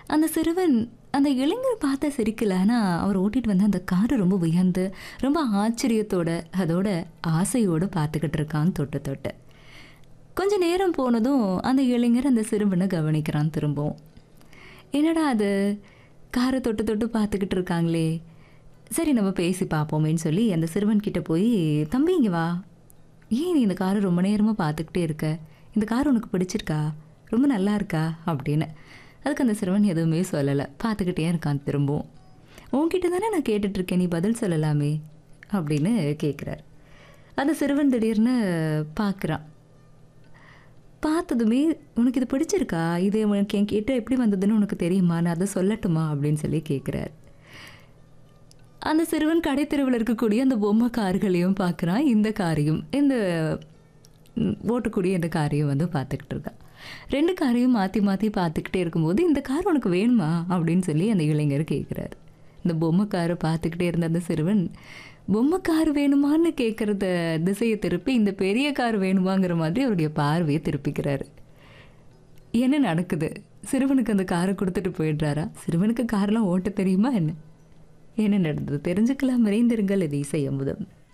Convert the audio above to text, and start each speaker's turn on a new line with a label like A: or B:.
A: அந்த சிறுவன் அந்த இளைஞர் பார்த்த சிரிக்கல ஆனால் அவர் ஓட்டிட்டு வந்த அந்த காரை ரொம்ப உயர்ந்து ரொம்ப ஆச்சரியத்தோட அதோட ஆசையோடு பார்த்துக்கிட்டு இருக்கான் தொட்டு தொட்டு கொஞ்ச நேரம் போனதும் அந்த இளைஞர் அந்த சிறுவனை கவனிக்கிறான் திரும்பவும் என்னடா அது காரை தொட்டு தொட்டு பார்த்துக்கிட்டு இருக்காங்களே சரி நம்ம பேசி பார்ப்போமேன்னு சொல்லி அந்த சிறுவன் கிட்ட போய் தம்பி இங்க வா ஏன் நீ இந்த காரை ரொம்ப நேரமாக பார்த்துக்கிட்டே இருக்க இந்த கார் உனக்கு பிடிச்சிருக்கா ரொம்ப நல்லா இருக்கா அப்படின்னு அதுக்கு அந்த சிறுவன் எதுவுமே சொல்லலை பார்த்துக்கிட்டே இருக்கான் திரும்பவும் உன்கிட்ட தானே நான் கேட்டுட்ருக்கேன் நீ பதில் சொல்லலாமே அப்படின்னு கேட்குறார் அந்த சிறுவன் திடீர்னு பார்க்குறான் பார்த்ததுமே உனக்கு இது பிடிச்சிருக்கா இது உனக்கு என் கிட்ட எப்படி வந்ததுன்னு உனக்கு தெரியுமா நான் அதை சொல்லட்டுமா அப்படின்னு சொல்லி கேட்குறார் அந்த சிறுவன் கடை தெருவில் இருக்கக்கூடிய அந்த பொம்மை கார்களையும் பார்க்குறான் இந்த காரையும் இந்த ம், ஓட்டக்கூடிய இந்த காரையும் வந்து பார்த்துக்கிட்டு இருக்கான் ரெண்டு காரையும் மாற்றி மாற்றி பார்த்துக்கிட்டே இருக்கும்போது இந்த கார் உனக்கு வேணுமா அப்படின்னு சொல்லி அந்த இளைஞர் கேட்குறாரு இந்த பொம்மை காரை பார்த்துக்கிட்டே இருந்த அந்த சிறுவன் பொம்மை கார் வேணுமான்னு கேட்குறத திசையை திருப்பி இந்த பெரிய கார் வேணுமாங்கிற மாதிரி அவருடைய பார்வையை திருப்பிக்கிறாரு என்ன நடக்குது சிறுவனுக்கு அந்த காரை கொடுத்துட்டு போயிடுறாரா சிறுவனுக்கு கார்லாம் ஓட்ட தெரியுமா என்ன என்ன நடந்தது தெரிஞ்சுக்கலாம் விரைந்திருங்கள் இது இசை அமுதம்